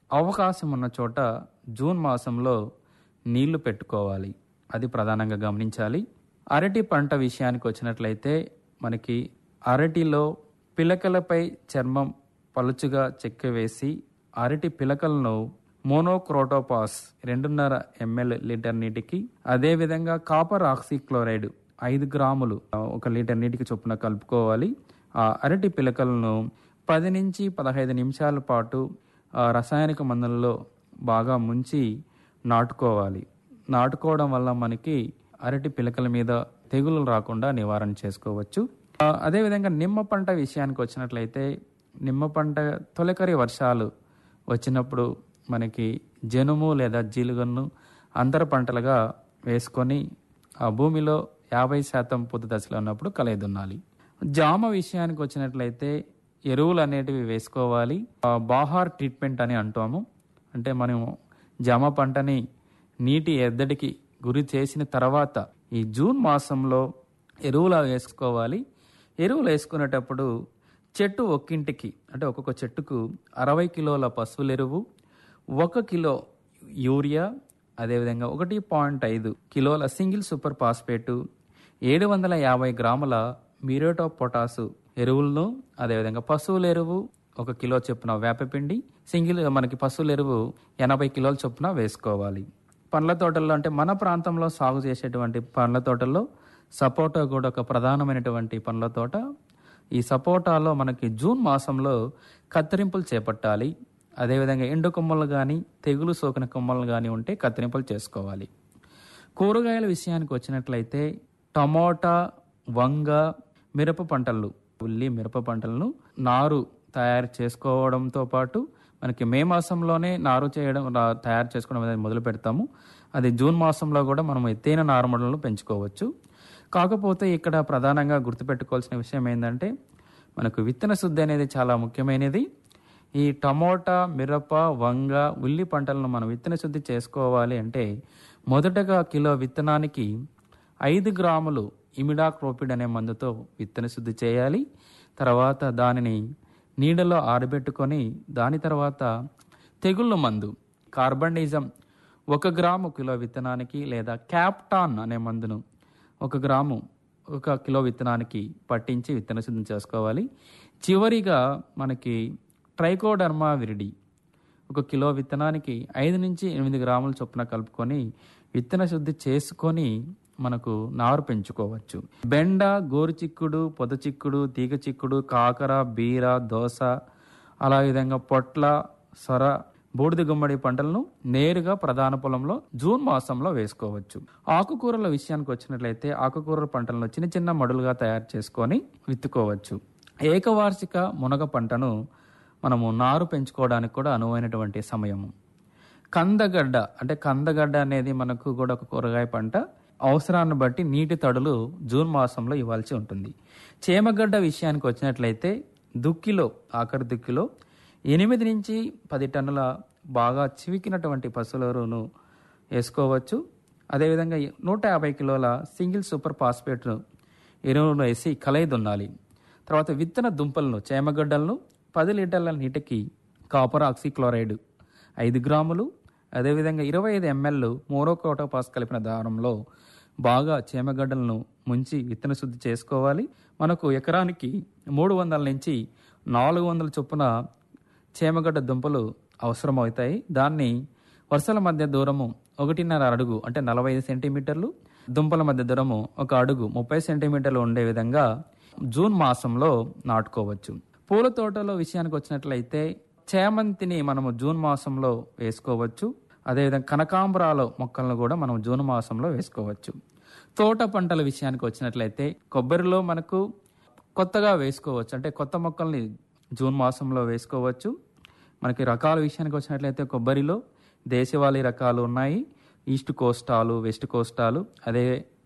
అవకాశం ఉన్న చోట జూన్ మాసంలో నీళ్లు పెట్టుకోవాలి అది ప్రధానంగా గమనించాలి అరటి పంట విషయానికి వచ్చినట్లయితే మనకి అరటిలో పిలకలపై చర్మం పలుచుగా చెక్కవేసి అరటి పిలకలను మోనోక్రోటోపాస్ రెండున్నర ఎంఎల్ లీటర్ నీటికి అదేవిధంగా కాపర్ ఆక్సిక్లోరైడ్ ఐదు గ్రాములు ఆ, ఒక లీటర్ నీటికి చొప్పున కలుపుకోవాలి ఆ అరటి పిలకలను పది నుంచి పదహైదు నిమిషాల పాటు ఆ రసాయనిక మందులలో బాగా ముంచి నాటుకోవాలి నాటుకోవడం వల్ల మనకి అరటి పిలకల మీద తెగులు రాకుండా నివారణ చేసుకోవచ్చు ఆ, అదేవిధంగా నిమ్మ పంట విషయానికి వచ్చినట్లయితే నిమ్మ పంట తొలకరి వర్షాలు వచ్చినప్పుడు మనకి జనుము లేదా జీలుగన్ను అంతర పంటలుగా వేసుకొని ఆ భూమిలో యాభై శాతం పొద్దు దశలో ఉన్నప్పుడు కలయిదున్నాలి జామ విషయానికి వచ్చినట్లయితే ఎరువులు అనేటివి వేసుకోవాలి ఆ, బాహార్ ట్రీట్మెంట్ అని అంటాము అంటే మనం జామ పంటని నీటి ఎద్దడికి గురి చేసిన తర్వాత ఈ జూన్ మాసంలో ఎరువులు వేసుకోవాలి ఎరువులు వేసుకునేటప్పుడు చెట్టు ఒక్కింటికి అంటే ఒక్కొక్క చెట్టుకు అరవై కిలోల పశువుల ఎరువు ఒక కిలో యూరియా అదేవిధంగా ఒకటి పాయింట్ ఐదు కిలోల సింగిల్ సూపర్ ఫాస్ఫేటు ఏడు వందల యాభై గ్రాముల మ్యూరేట్ ఆఫ్ పొటాసు ఎరువులను అదేవిధంగా పశువుల ఎరువు ఒక కిలో చొప్పున వేపపిండి సింగిల్ మనకి పశువుల ఎరువు ఎనభై కిలోల చొప్పున వేసుకోవాలి పండ్ల తోటల్లో అంటే మన ప్రాంతంలో సాగు చేసేటువంటి పండ్ల తోటల్లో సపోటా కూడా ఒక ప్రధానమైనటువంటి పండ్ల తోట ఈ సపోటాలో మనకి జూన్ మాసంలో కత్తిరింపులు చేపట్టాలి అదేవిధంగా ఎండు కొమ్మలు కానీ తెగులు సోకిన కొమ్మలు కానీ ఉంటే కత్తిరింపులు చేసుకోవాలి కూరగాయల విషయానికి వచ్చినట్లయితే టమోటా వంగ మిరప పంటలు ఉల్లి మిరప పంటలను నారు తయారు చేసుకోవడంతో పాటు మనకి మే మాసంలోనే నారు చేయడం రా- తయారు చేసుకోవడం అనేది మొదలు పెడతాము అది జూన్ మాసంలో కూడా మనం ఎత్తైన నారుమడులను పెంచుకోవచ్చు కాకపోతే ఇక్కడ ప్రధానంగా గుర్తుపెట్టుకోవాల్సిన విషయం ఏంటంటే మనకు విత్తన శుద్ధి అనేది చాలా ముఖ్యమైనది ఈ టమోటా మిరప వంగ ఉల్లి పంటలను మనం విత్తన శుద్ధి చేసుకోవాలి అంటే మొదటగా కిలో విత్తనానికి ఐదు గ్రాములు ఇమిడాక్రోపిడ్ అనే మందుతో విత్తన శుద్ధి చేయాలి తర్వాత దానిని నీడలో ఆరబెట్టుకొని దాని తర్వాత తెగుళ్ళ మందు కార్బనిజం ఒక గ్రాము కిలో విత్తనానికి లేదా క్యాప్టాన్ అనే మందును ఒక గ్రాము ఒక కిలో విత్తనానికి పట్టించి విత్తన శుద్ధి చేసుకోవాలి చివరిగా మనకి ట్రైకోడర్మా విరిడి ఒక కిలో విత్తనానికి ఐదు నుంచి ఎనిమిది గ్రాముల చొప్పున కలుపుకొని విత్తన శుద్ధి చేసుకొని మనకు నారు పెంచుకోవచ్చు బెండ గోరుచిక్కుడు పొద చిక్కుడు తీగ చిక్కుడు కాకర బీర దోస అలా విధంగా పొట్ల సొర బూడిద గుమ్మడి పంటలను నేరుగా ప్రధాన పొలంలో జూన్ మాసంలో వేసుకోవచ్చు ఆకుకూరల విషయానికి వచ్చినట్లయితే ఆకుకూరల పంటలను చిన్న చిన్న మడులుగా తయారు చేసుకొని విత్తుకోవచ్చు ఏకవార్షిక మునగ పంటను మనము నారు పెంచుకోవడానికి కూడా అనువైనటువంటి సమయము కందగడ్డ అంటే కందగడ్డ అనేది మనకు కూడా ఒక కూరగాయ పంట అవసరాన్ని బట్టి నీటి తడులు జూన్ మాసంలో ఇవ్వాల్సి ఉంటుంది చేమగడ్డ విషయానికి వచ్చినట్లయితే దుక్కిలో ఆఖరి దుక్కిలో ఎనిమిది నుంచి పది టన్నుల బాగా చివికినటువంటి పశువుల ఎరువును వేసుకోవచ్చు అదేవిధంగా నూట యాభై కిలోల సింగిల్ సూపర్ ఫాస్ఫేట్ను ఎరువును వేసి కలయి దున్నాలి తర్వాత విత్తన దుంపలను చేమగడ్డలను పది లీటర్ల నీటికి కాపర్ ఆక్సిక్లోరైడ్ ఐదు గ్రాములు అదేవిధంగా ఇరవై ఐదు ఎంఎల్ మోరోకోటోపాస్ కలిపిన దారంలో బాగా చేమగడ్డలను ముంచి విత్తన శుద్ధి చేసుకోవాలి మనకు ఎకరానికి మూడు వందల నుంచి నాలుగు వందల చొప్పున చేమగడ్డ దుంపలు అవసరమవుతాయి దాన్ని వరుసల మధ్య దూరము ఒకటిన్నర అడుగు అంటే నలభై ఐదు సెంటీమీటర్లు దుంపల మధ్య దూరము ఒక అడుగు ముప్పై సెంటీమీటర్లు ఉండే విధంగా జూన్ మాసంలో నాటుకోవచ్చు పూల తోటలో విషయానికి వచ్చినట్లయితే చేమంతిని మనము జూన్ మాసంలో వేసుకోవచ్చు అదేవిధంగా కనకాంబరాల మొక్కలను కూడా మనం జూన్ మాసంలో వేసుకోవచ్చు తోట పంటల విషయానికి వచ్చినట్లయితే కొబ్బరిలో మనకు కొత్తగా వేసుకోవచ్చు అంటే కొత్త మొక్కల్ని జూన్ మాసంలో వేసుకోవచ్చు మనకి రకాల విషయానికి వచ్చినట్లయితే కొబ్బరిలో దేశవాళీ రకాలు ఉన్నాయి ఈస్ట్ కోస్టాలు వెస్ట్ కోస్టాలు అదే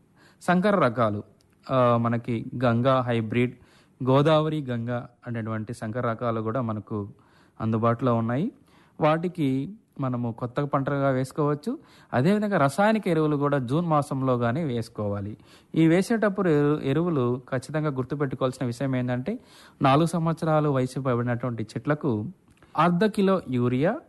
సంకర రకాలు ఆ, మనకి గంగా హైబ్రిడ్ గోదావరి గంగా అనేటువంటి సంకర రకాలు కూడా మనకు అందుబాటులో ఉన్నాయి వాటికి మనము కొత్త పంటగా వేసుకోవచ్చు అదేవిధంగా రసాయనిక ఎరువులు కూడా జూన్ మాసంలో కానీ వేసుకోవాలి ఈ వేసేటప్పుడు ఎరు- ఎరువులు ఖచ్చితంగా గుర్తుపెట్టుకోవాల్సిన విషయం ఏంటంటే నాలుగు సంవత్సరాలు వయసు పడినటువంటి చెట్లకు అర్ధ కిలో యూరియా